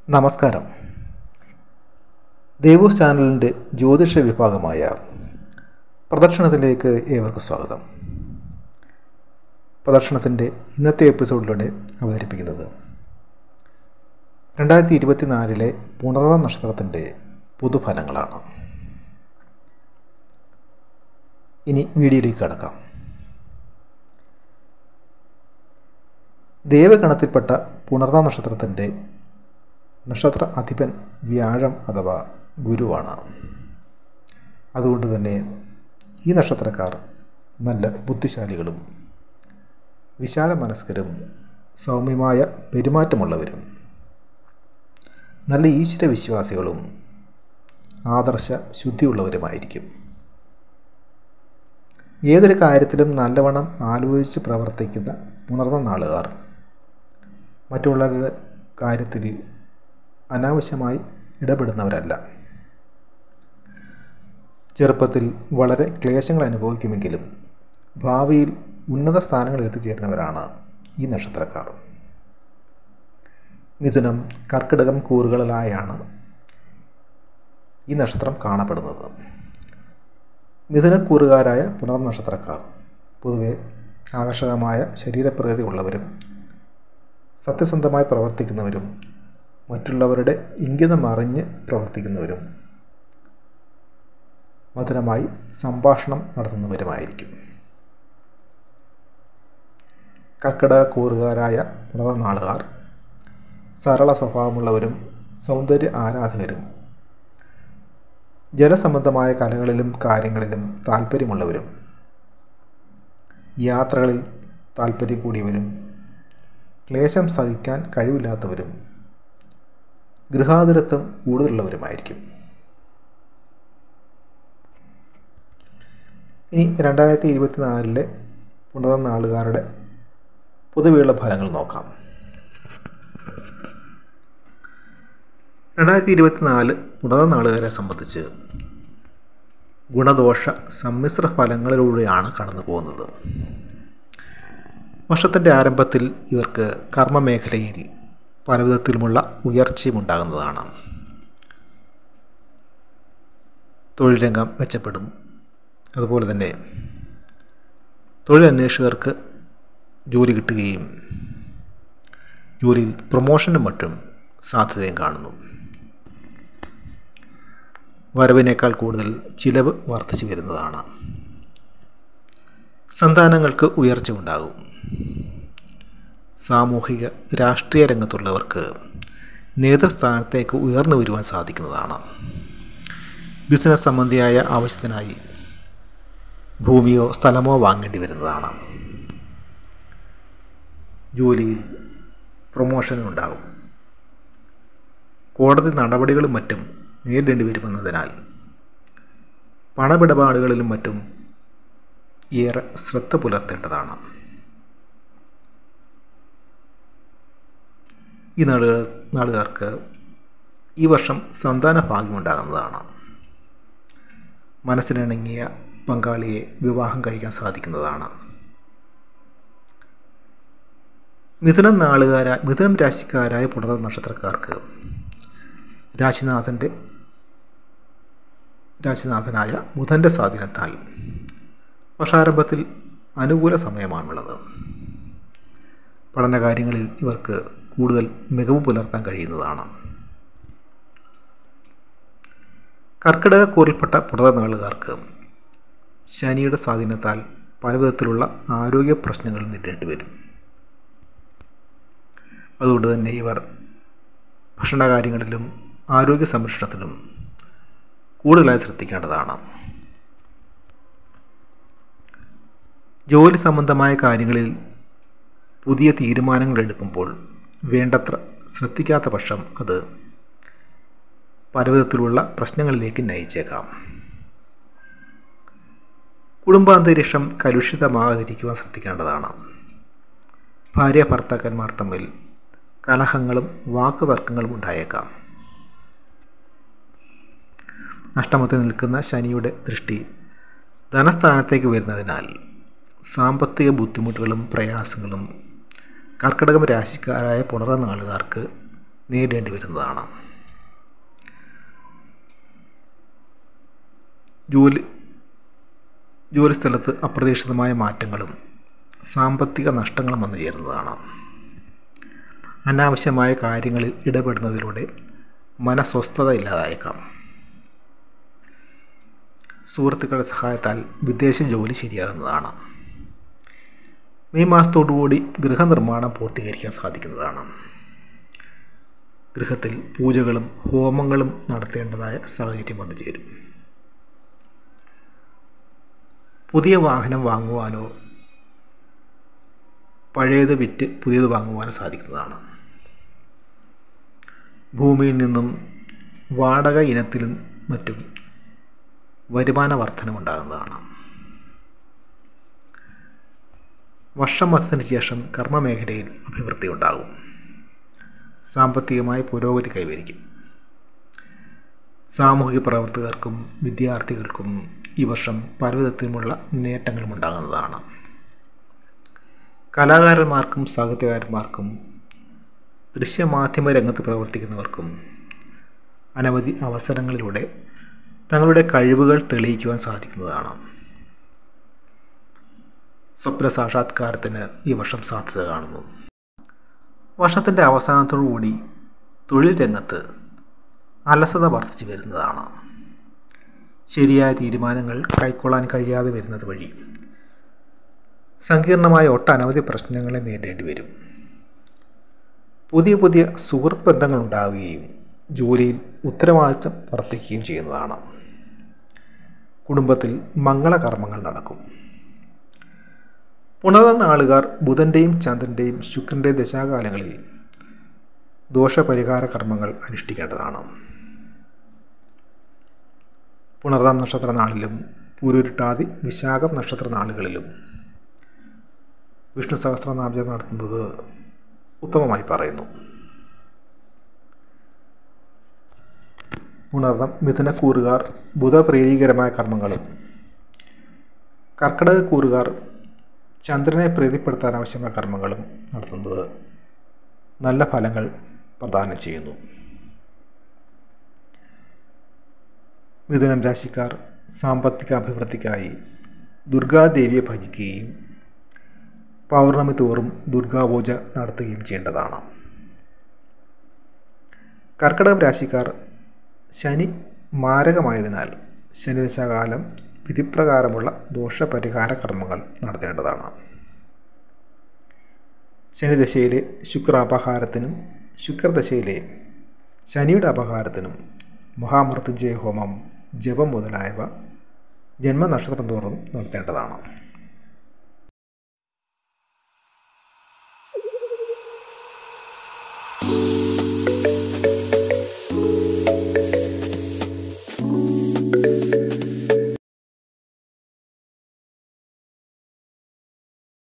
നമസ്കാരം ദേവൂസ് ചാനലിൻ്റെ ജ്യോതിഷ വിഭാഗമായ പ്രദക്ഷിണത്തിലേക്ക് ഏവർക്കും സ്വാഗതം പ്രദക്ഷിണത്തിൻ്റെ ഇന്നത്തെ എപ്പിസോഡിലൂടെ അവതരിപ്പിക്കുന്നത് രണ്ടായിരത്തി ഇരുപത്തിനാലിലെ പുണർന്ന നക്ഷത്രത്തിൻ്റെ പൊതുഫലങ്ങളാണ് ഇനി വീഡിയോയിലേക്ക് കടക്കാം ദേവഗണത്തിൽപ്പെട്ട പുണർന്ന നക്ഷത്രത്തിൻ്റെ നക്ഷത്ര അധിപൻ വ്യാഴം അഥവാ ഗുരുവാണ് അതുകൊണ്ട് തന്നെ ഈ നക്ഷത്രക്കാർ നല്ല ബുദ്ധിശാലികളും വിശാല മനസ്കരും സൗമ്യമായ പെരുമാറ്റമുള്ളവരും നല്ല ഈശ്വര വിശ്വാസികളും ആദർശ ശുദ്ധിയുള്ളവരുമായിരിക്കും ഏതൊരു കാര്യത്തിലും നല്ലവണ്ണം ആലോചിച്ച് പ്രവർത്തിക്കുന്ന ഉണർന്ന നാളുകാർ മറ്റുള്ളവരുടെ കാര്യത്തിൽ അനാവശ്യമായി ഇടപെടുന്നവരല്ല ചെറുപ്പത്തിൽ വളരെ ക്ലേശങ്ങൾ അനുഭവിക്കുമെങ്കിലും ഭാവിയിൽ ഉന്നത സ്ഥാനങ്ങളിൽ എത്തിച്ചേരുന്നവരാണ് ഈ നക്ഷത്രക്കാർ മിഥുനം കർക്കിടകം കൂറുകളിലായാണ് ഈ നക്ഷത്രം കാണപ്പെടുന്നത് മിഥുനക്കൂറുകാരായ പുനർ നക്ഷത്രക്കാർ പൊതുവെ ആകർഷകമായ ശരീരപ്രകൃതി ഉള്ളവരും സത്യസന്ധമായി പ്രവർത്തിക്കുന്നവരും മറ്റുള്ളവരുടെ ഇംഗിതം അറിഞ്ഞ് പ്രവർത്തിക്കുന്നവരും മധുരമായി സംഭാഷണം നടത്തുന്നവരുമായിരിക്കും കർക്കിടക കൂറുകാരായ പുനർനാളുകാർ സരള സ്വഭാവമുള്ളവരും സൗന്ദര്യ ആരാധകരും ജലസംബന്ധമായ കലകളിലും കാര്യങ്ങളിലും താല്പര്യമുള്ളവരും യാത്രകളിൽ താല്പര്യം കൂടിയവരും ക്ലേശം സഹിക്കാൻ കഴിവില്ലാത്തവരും ഗൃഹാതുരത്വം കൂടുതലുള്ളവരുമായിരിക്കും ഇനി രണ്ടായിരത്തി ഇരുപത്തിനാലിലെ പുണർന്ന നാളുകാരുടെ പൊതുവെയുള്ള ഫലങ്ങൾ നോക്കാം രണ്ടായിരത്തി ഇരുപത്തിനാല് പുണർന്ന നാളുകാരെ സംബന്ധിച്ച് ഗുണദോഷ സമ്മിശ്ര ഫലങ്ങളിലൂടെയാണ് കടന്നു പോകുന്നത് വർഷത്തിൻ്റെ ആരംഭത്തിൽ ഇവർക്ക് കർമ്മമേഖലയിൽ പലവിധത്തിലുമുള്ള ഉയർച്ചയും ഉണ്ടാകുന്നതാണ് തൊഴിൽ രംഗം മെച്ചപ്പെടും അതുപോലെ തന്നെ തൊഴിലന്വേഷകർക്ക് ജോലി കിട്ടുകയും ജോലിയിൽ പ്രൊമോഷനും മറ്റും സാധ്യതയും കാണുന്നു വരവിനേക്കാൾ കൂടുതൽ ചിലവ് വർദ്ധിച്ചു വരുന്നതാണ് സന്താനങ്ങൾക്ക് ഉയർച്ച ഉണ്ടാകും സാമൂഹിക രാഷ്ട്രീയ രംഗത്തുള്ളവർക്ക് നേതൃസ്ഥാനത്തേക്ക് ഉയർന്നു വരുവാൻ സാധിക്കുന്നതാണ് ബിസിനസ് സംബന്ധിയായ ആവശ്യത്തിനായി ഭൂമിയോ സ്ഥലമോ വാങ്ങേണ്ടി വരുന്നതാണ് ജോലിയിൽ പ്രൊമോഷൻ ഉണ്ടാകും കോടതി നടപടികളും മറ്റും നേരിടേണ്ടി വരുമെന്നതിനാൽ പണമിടപാടുകളിലും മറ്റും ഏറെ ശ്രദ്ധ പുലർത്തേണ്ടതാണ് ഈ നാളുകൾ നാളുകാർക്ക് ഈ വർഷം സന്താന ഭാഗ്യമുണ്ടാകുന്നതാണ് മനസ്സിനിണങ്ങിയ പങ്കാളിയെ വിവാഹം കഴിക്കാൻ സാധിക്കുന്നതാണ് മിഥുനം നാളുകാരായ മിഥുനം രാശിക്കാരായ പുണർ നക്ഷത്രക്കാർക്ക് രാശിനാഥൻ്റെ രാശിനാഥനായ ബുധൻ്റെ സ്വാധീനത്താൽ വർഷാരംഭത്തിൽ അനുകൂല സമയമാണുള്ളത് പഠനകാര്യങ്ങളിൽ ഇവർക്ക് കൂടുതൽ മികവ് പുലർത്താൻ കഴിയുന്നതാണ് കർക്കിടക കൂറിൽപ്പെട്ട പുറതനാളുകാർക്ക് ശനിയുടെ സ്വാധീനത്താൽ പലവിധത്തിലുള്ള ആരോഗ്യ പ്രശ്നങ്ങൾ നേരിടേണ്ടി വരും അതുകൊണ്ട് തന്നെ ഇവർ ഭക്ഷണകാര്യങ്ങളിലും ആരോഗ്യ സംരക്ഷണത്തിലും കൂടുതലായി ശ്രദ്ധിക്കേണ്ടതാണ് ജോലി സംബന്ധമായ കാര്യങ്ങളിൽ പുതിയ തീരുമാനങ്ങൾ എടുക്കുമ്പോൾ വേണ്ടത്ര ശ്രദ്ധിക്കാത്ത പക്ഷം അത് പലവിധത്തിലുള്ള പ്രശ്നങ്ങളിലേക്ക് നയിച്ചേക്കാം കുടുംബാന്തരീക്ഷം കലുഷിതമാകാതിരിക്കുവാൻ ശ്രദ്ധിക്കേണ്ടതാണ് ഭാര്യ ഭർത്താക്കന്മാർ തമ്മിൽ കലഹങ്ങളും വാക്കുതർക്കങ്ങളും ഉണ്ടായേക്കാം അഷ്ടമത്തിൽ നിൽക്കുന്ന ശനിയുടെ ദൃഷ്ടി ധനസ്ഥാനത്തേക്ക് വരുന്നതിനാൽ സാമ്പത്തിക ബുദ്ധിമുട്ടുകളും പ്രയാസങ്ങളും കർക്കിടകം രാശിക്കാരായ പുണർന്ന ആളുകാർക്ക് നേരിടേണ്ടി വരുന്നതാണ് ജോലി ജോലിസ്ഥലത്ത് അപ്രതീക്ഷിതമായ മാറ്റങ്ങളും സാമ്പത്തിക നഷ്ടങ്ങളും വന്നു ചേരുന്നതാണ് അനാവശ്യമായ കാര്യങ്ങളിൽ ഇടപെടുന്നതിലൂടെ മനസ്വസ്ഥത ഇല്ലാതായേക്കാം സുഹൃത്തുക്കളുടെ സഹായത്താൽ വിദേശ ജോലി ശരിയാകുന്നതാണ് മെയ് മാസത്തോടുകൂടി ഗൃഹനിർമ്മാണം പൂർത്തീകരിക്കാൻ സാധിക്കുന്നതാണ് ഗൃഹത്തിൽ പൂജകളും ഹോമങ്ങളും നടത്തേണ്ടതായ സാഹചര്യം വന്നു ചേരും പുതിയ വാഹനം വാങ്ങുവാനോ പഴയത് വിറ്റ് പുതിയത് വാങ്ങുവാനോ സാധിക്കുന്നതാണ് ഭൂമിയിൽ നിന്നും വാടക ഇനത്തിലും മറ്റും വരുമാന വർധനമുണ്ടാകുന്നതാണ് വർഷമത്തിന് ശേഷം കർമ്മമേഖലയിൽ അഭിവൃദ്ധി ഉണ്ടാകും സാമ്പത്തികമായ പുരോഗതി കൈവരിക്കും സാമൂഹിക പ്രവർത്തകർക്കും വിദ്യാർത്ഥികൾക്കും ഈ വർഷം പലവിധത്തിലുമുള്ള നേട്ടങ്ങളും ഉണ്ടാകുന്നതാണ് കലാകാരന്മാർക്കും സാഹിത്യകാരന്മാർക്കും ദൃശ്യമാധ്യമ രംഗത്ത് പ്രവർത്തിക്കുന്നവർക്കും അനവധി അവസരങ്ങളിലൂടെ തങ്ങളുടെ കഴിവുകൾ തെളിയിക്കുവാൻ സാധിക്കുന്നതാണ് സ്വപ്ന സാക്ഷാത്കാരത്തിന് ഈ വർഷം സാധ്യത കാണുന്നു വർഷത്തിൻ്റെ അവസാനത്തോടുകൂടി തൊഴിൽ രംഗത്ത് അലസത വർദ്ധിച്ചു വരുന്നതാണ് ശരിയായ തീരുമാനങ്ങൾ കൈക്കൊള്ളാൻ കഴിയാതെ വരുന്നത് വഴി സങ്കീർണമായ ഒട്ടനവധി പ്രശ്നങ്ങളെ നേരിടേണ്ടി വരും പുതിയ പുതിയ സുഹൃത്ത് ബന്ധങ്ങൾ ഉണ്ടാവുകയും ജോലിയിൽ ഉത്തരവാദിത്തം വർദ്ധിക്കുകയും ചെയ്യുന്നതാണ് കുടുംബത്തിൽ മംഗളകർമ്മങ്ങൾ നടക്കും പുണർന്ന നാളുകാർ ബുധൻ്റെയും ചന്ദ്രൻ്റെയും ശുക്രൻ്റെയും ദശാകാലങ്ങളിൽ ദോഷപരിഹാര കർമ്മങ്ങൾ അനുഷ്ഠിക്കേണ്ടതാണ് പുണർതാം നക്ഷത്ര നാളിലും പൂരുരുട്ടാതി വിശാഖം നക്ഷത്ര നാളുകളിലും വിഷ്ണു സഹസ്രനാമജപം നടത്തുന്നത് ഉത്തമമായി പറയുന്നു ഉണർന്നം മിഥുനക്കൂറുകാർ ബുധപ്രീതികരമായ കർമ്മങ്ങളും കർക്കിടകക്കൂറുകാർ ചന്ദ്രനെ പ്രീതിപ്പെടുത്താൻ ആവശ്യമായ കർമ്മങ്ങളും നടത്തുന്നത് നല്ല ഫലങ്ങൾ പ്രദാനം ചെയ്യുന്നു മിഥുനം രാശിക്കാർ സാമ്പത്തിക അഭിവൃദ്ധിക്കായി ദുർഗാദേവിയെ ഭജിക്കുകയും പൗർണമി തോറും ദുർഗാപൂജ നടത്തുകയും ചെയ്യേണ്ടതാണ് കർക്കിടകം രാശിക്കാർ ശനി മാരകമായതിനാൽ ശനിദശാകാലം വിധിപ്രകാരമുള്ള ദോഷപരിഹാര കർമ്മങ്ങൾ നടത്തേണ്ടതാണ് ശനിദശയിലെ ശുക്രാപഹാരത്തിനും ശുക്രദശയിലെ ശനിയുടെ അപഹാരത്തിനും മഹാമൃത്യുഞ്ജയ ഹോമം ജപം മുതലായവ ജന്മനക്ഷത്രം തോറും നടത്തേണ്ടതാണ്